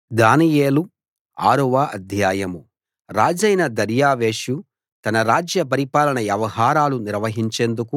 దానియేలు ఆరవ అధ్యాయం రాజైన దర్యావేషు తన రాజ్య పరిపాలన వ్యవహారాలు నిర్వహించేందుకు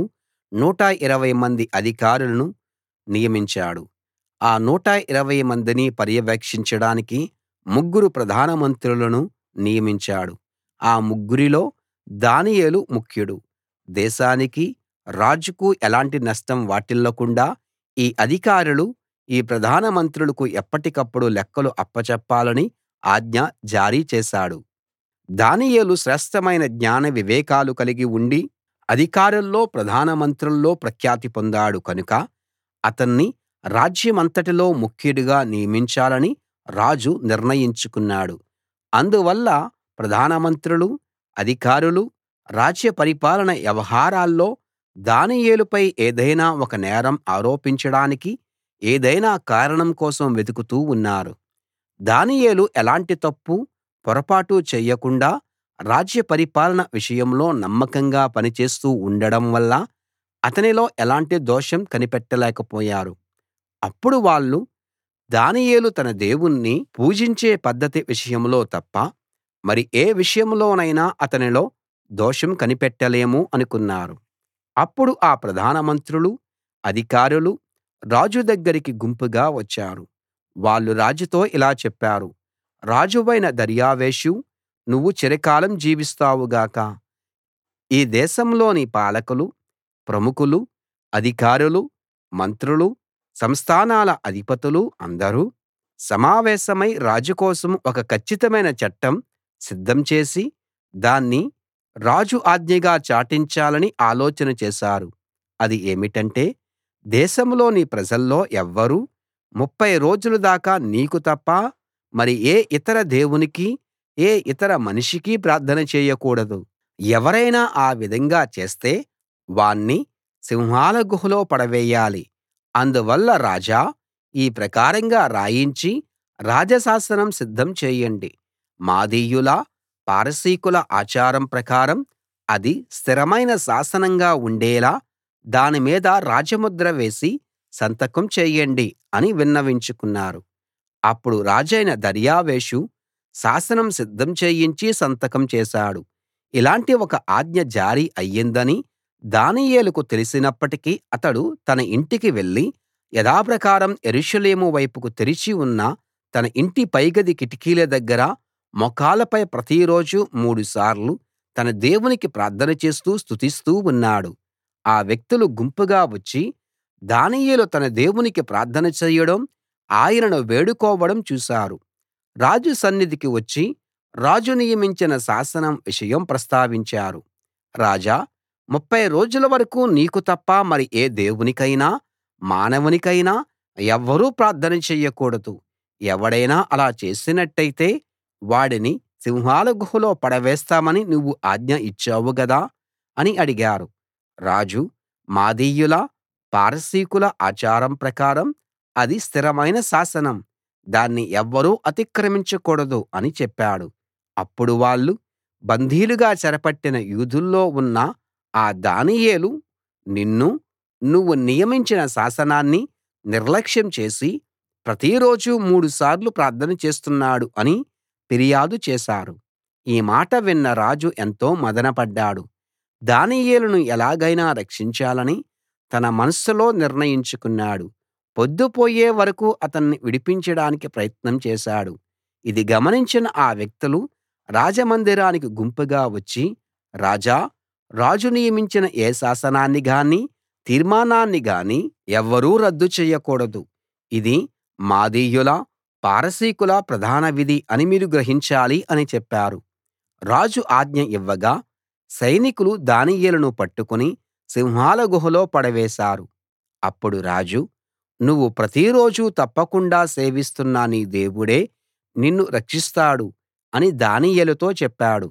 120 మంది అధికారులను నియమించాడు ఆ 120 మందిని పర్యవేక్షించడానికి ముగ్గురు ప్రధానమంత్రులను నియమించాడు ఆ ముగ్గురిలో దానియేలు ముఖ్యుడు దేశానికీ రాజుకూ ఎలాంటి నష్టం వాటిల్లకుండా ఈ అధికారులు ఈ ప్రధానమంత్రులకు ఎప్పటికప్పుడు లెక్కలు అప్పచెప్పాలని ఆజ్ఞ జారీ చేశాడు దానియేలు శ్రేష్ఠమైన జ్ఞాన వివేకాలు కలిగి ఉండి అధికారుల్లో ప్రధానమంత్రుల్లో ప్రఖ్యాతి పొందాడు కనుక అతన్ని రాజ్యమంతటిలో ముఖ్యుడిగా నియమించాలని రాజు నిర్ణయించుకున్నాడు అందువల్ల ప్రధానమంత్రులు అధికారులు రాజ్య పరిపాలన వ్యవహారాల్లో దానియేలుపై ఏదైనా ఒక నేరం ఆరోపించడానికి ఏదైనా కారణం కోసం వెతుకుతూ ఉన్నారు దానియేలు ఎలాంటి తప్పూ పొరపాటు చేయకుండా రాజ్య పరిపాలన విషయంలో నమ్మకంగా పనిచేస్తూ ఉండడం వల్ల అతనిలో ఎలాంటి దోషం కనిపెట్టలేకపోయారు అప్పుడు వాళ్ళు దానియేలు తన దేవుణ్ణి పూజించే పద్ధతి విషయంలో తప్ప మరి ఏ విషయంలోనైనా అతనిలో దోషం కనిపెట్టలేము అనుకున్నారు అప్పుడు ఆ ప్రధానమంత్రులు అధికారులు రాజు దగ్గరికి గుంపుగా వచ్చారు వాళ్ళు రాజుతో ఇలా చెప్పారు రాజువైన దర్యావేషూ నువ్వు చిరకాలం జీవిస్తావు గాక ఈ దేశంలోని పాలకులు ప్రముఖులు అధికారులు మంత్రులు సంస్థానాల అధిపతులు అందరూ సమావేశమై రాజు కోసం ఒక కచ్చితమైన చట్టం సిద్ధం చేసి దాన్ని రాజు ఆజ్ఞగా చాటించాలని ఆలోచన చేశారు అది ఏమిటంటే దేశంలోని ప్రజల్లో ఎవ్వరూ ముప్ఫై రోజుల దాకా నీకు తప్ప మరి ఏ ఇతర దేవునికీ ఏ ఇతర మనిషికీ ప్రార్థన చేయకూడదు ఎవరైనా ఆ విధంగా చేస్తే వాణ్ణి సింహాల గుహలో పడవేయాలి అందువల్ల రాజా ఈ ప్రకారంగా రాయించి రాజశాసనం సిద్ధం చేయండి మాదీయుల పారసీకుల ఆచారం ప్రకారం అది స్థిరమైన శాసనంగా ఉండేలా దాని మీద రాజముద్ర వేసి సంతకం చేయండి అని విన్నవించుకున్నారు అప్పుడు రాజైన దర్యావేషు శాసనం సిద్ధం చేయించి సంతకం చేశాడు ఇలాంటి ఒక ఆజ్ఞ జారీ అయ్యిందని దానియేలుకు తెలిసినప్పటికీ అతడు తన ఇంటికి వెళ్లి యథాప్రకారం యెరూషలేము వైపుకు తెరిచి ఉన్న తన ఇంటి పైగది కిటికీల దగ్గర మోకాళ్ళపై ప్రతిరోజూ మూడుసార్లు తన దేవునికి ప్రార్థన చేస్తూ స్తుతిస్తూ ఉన్నాడు ఆ వ్యక్తులు గుంపుగా వచ్చి దానియేలు తన దేవునికి ప్రార్థన చేయడం ఆయనను వేడుకోవడం చూశారు రాజు సన్నిధికి వచ్చి రాజు నియమించిన శాసనం విషయం ప్రస్తావించారు రాజా ముప్ఫై రోజుల వరకూ నీకు తప్ప మరి ఏ దేవునికైనా మానవునికైనా ఎవ్వరూ ప్రార్థన చెయ్యకూడదు ఎవడైనా అలా చేసినట్టయితే వాడిని సింహాల గుహలో పడవేస్తామని నువ్వు ఆజ్ఞ ఇచ్చావు గదా అని అడిగారు రాజు మాదీయుల పారసీకుల ఆచారం ప్రకారం అది స్థిరమైన శాసనం దాన్ని ఎవ్వరూ అతిక్రమించకూడదు అని చెప్పాడు అప్పుడు వాళ్ళు బందీలుగా చెరపట్టిన యూదుల్లో ఉన్న ఆ దానియేలు నిన్నూ నువ్వు నియమించిన శాసనాన్ని నిర్లక్ష్యం చేసి ప్రతిరోజూ మూడుసార్లు ప్రార్థన చేస్తున్నాడు అని ఫిర్యాదు చేశారు ఈ మాట విన్న రాజు ఎంతో మదనపడ్డాడు దానియేలును ఎలాగైనా రక్షించాలని తన మనస్సులో నిర్ణయించుకున్నాడు పొద్దుపోయే వరకూ అతన్ని విడిపించడానికి ప్రయత్నం చేశాడు ఇది గమనించిన ఆ వ్యక్తులు రాజమందిరానికి గుంపుగా వచ్చి రాజా రాజు నియమించిన ఏ శాసనాన్ని గానీ తీర్మానాన్ని గానీ ఎవ్వరూ రద్దు చెయ్యకూడదు ఇది మాదీయుల పారసీకుల ప్రధాన విధి అని మీరు గ్రహించాలి అని చెప్పారు రాజు ఆజ్ఞ ఇవ్వగా సైనికులు దానియేలును పట్టుకుని సింహాల గుహలో పడవేశారు అప్పుడు రాజు నువ్వు ప్రతిరోజూ తప్పకుండా సేవిస్తున్న నీ దేవుడే నిన్ను రక్షిస్తాడు అని దానియేలుతో చెప్పాడు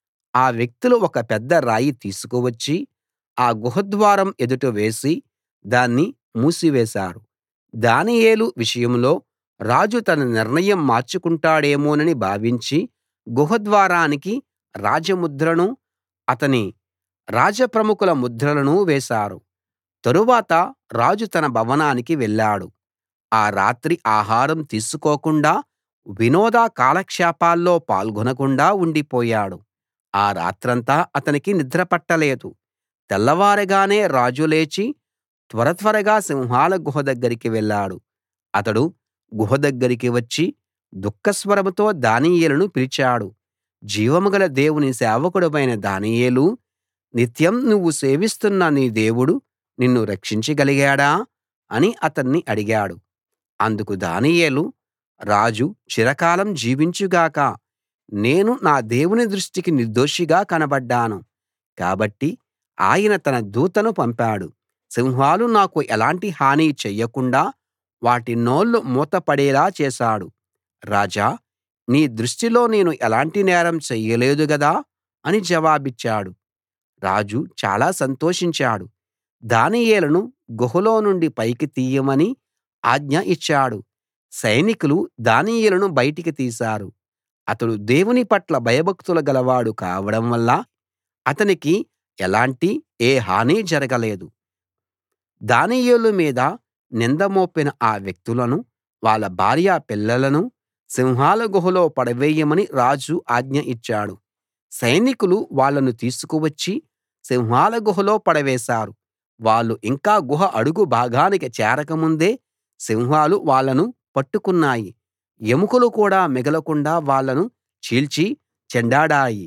ఆ వ్యక్తులు ఒక పెద్ద రాయి తీసుకువచ్చి ఆ గుహద్వారం ఎదుట వేసి దాన్ని మూసివేశారు దానియేలు విషయంలో రాజు తన నిర్ణయం మార్చుకుంటాడేమోనని భావించి గుహద్వారానికి రాజముద్రను అతని రాజప్రముఖుల ముద్రలను వేశారు తరువాత రాజు తన భవనానికి వెళ్ళాడు ఆ రాత్రి ఆహారం తీసుకోకుండా వినోద కాలక్షేపాల్లో పాల్గొనకుండా ఉండిపోయాడు ఆ రాత్రంతా అతనికి నిద్ర పట్టలేదు తెల్లవారగానే రాజు లేచి త్వర త్వరగా సింహాల గుహ దగ్గరికి వెళ్ళాడు అతడు గుహ దగ్గరికి వచ్చి దుఃఖస్వరంతో దానియేలును పిలిచాడు జీవం గల దేవుని సేవకుడవైన దానియేలూ నిత్యం నువ్వు సేవిస్తున్న నీ దేవుడు నిన్ను రక్షించగలిగాడా అని అతన్ని అడిగాడు అందుకు దానియేలు రాజు చిరకాలం జీవించు గాక నేను నా దేవుని దృష్టికి నిర్దోషిగా కనబడ్డాను కాబట్టి ఆయన తన దూతను పంపాడు సింహాలు నాకు ఎలాంటి హాని చెయ్యకుండా వాటి నోళ్లు మూతపడేలా చేశాడు రాజా నీ దృష్టిలో నేను ఎలాంటి నేరం చెయ్యలేదు గదా అని జవాబిచ్చాడు రాజు చాలా సంతోషించాడు దానియేలును గుహలో నుండి పైకి తీయమని ఆజ్ఞ ఇచ్చాడు సైనికులు దానియేలును బయటికి తీశారు అతడు దేవుని పట్ల భయభక్తులు గలవాడు కావడం వల్ల అతనికి ఎలాంటి ఏ హానీ జరగలేదు దానియేలు మీద నింద మోపిన ఆ వ్యక్తులను వాళ్ళ భార్య పిల్లలను సింహాల గుహలో పడవేయమని రాజు ఆజ్ఞ ఇచ్చాడు సైనికులు వాళ్ళను తీసుకువచ్చి సింహాల గుహలో పడవేశారు వాళ్ళు ఇంకా గుహ అడుగు భాగానికి చేరకముందే సింహాలు వాళ్ళను పట్టుకున్నాయి ఎముకలు కూడా మిగలకుండా వాళ్ళను చీల్చి చెండాడాయి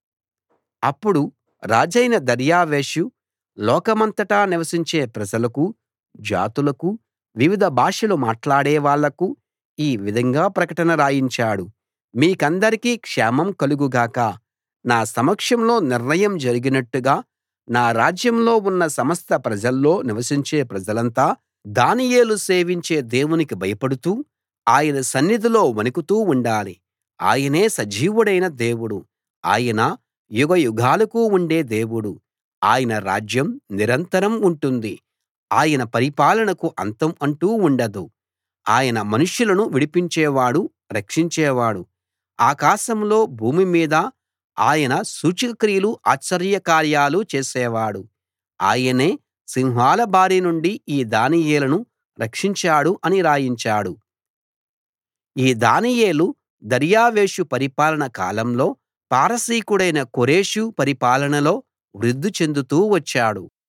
అప్పుడు రాజైన దర్యావేషు లోకమంతటా నివసించే ప్రజలకు జాతులకు వివిధ భాషలు మాట్లాడే వాళ్లకు ఈ విధంగా ప్రకటన రాయించాడు మీకందరికీ క్షేమం కలుగు గాక నా సమక్షంలో నిర్ణయం జరిగినట్టుగా నా రాజ్యంలో ఉన్న సమస్త ప్రజల్లో నివసించే ప్రజలంతా దానియేలు సేవించే దేవునికి భయపడుతూ ఆయన సన్నిధిలో వణుకుతూ ఉండాలి ఆయనే సజీవుడైన దేవుడు ఆయన యుగయుగాలకు ఉండే దేవుడు ఆయన రాజ్యం నిరంతరం ఉంటుంది ఆయన పరిపాలనకు అంతం అంటూ ఉండదు ఆయన మనుష్యులను విడిపించేవాడు రక్షించేవాడు ఆకాశంలో భూమి మీద ఆయన సూచకక్రియలు ఆశ్చర్యకార్యాలు చేసేవాడు ఆయనే సింహాల బారి నుండి ఈ దానియేలును రక్షించాడు అని రాయించాడు ఈ దానియేలు దర్యావేషు పరిపాలన కాలంలో పారసీకుడైన కోరెషు పరిపాలనలో వృద్ధి చెందుతూ వచ్చాడు